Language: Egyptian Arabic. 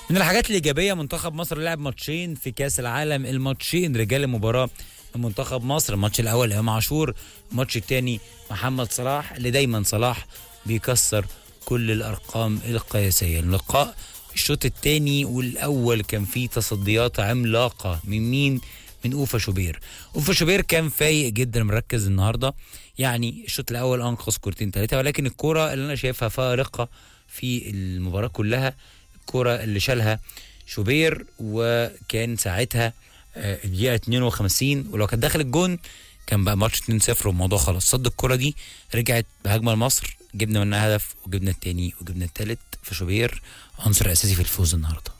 من الحاجات الايجابيه منتخب مصر لعب ماتشين في كاس العالم الماتشين رجال المباراه من منتخب مصر الماتش الاول امام عاشور الماتش الثاني محمد صلاح اللي دايما صلاح بيكسر كل الارقام القياسيه اللقاء الشوط الثاني والاول كان فيه تصديات عملاقه من مين من اوفا شوبير اوفا شوبير كان فايق جدا مركز النهارده يعني الشوط الاول انقذ كورتين ثلاثه ولكن الكوره اللي انا شايفها فارقه في المباراه كلها الكوره اللي شالها شوبير وكان ساعتها آه، الدقيقه 52 ولو كانت دخل الجون كان بقى ماتش 2-0 والموضوع خلاص صد الكرة دي رجعت بهجمة لمصر جبنا منها هدف وجبنا التاني وجبنا التالت فشوبير عنصر اساسي في الفوز النهارده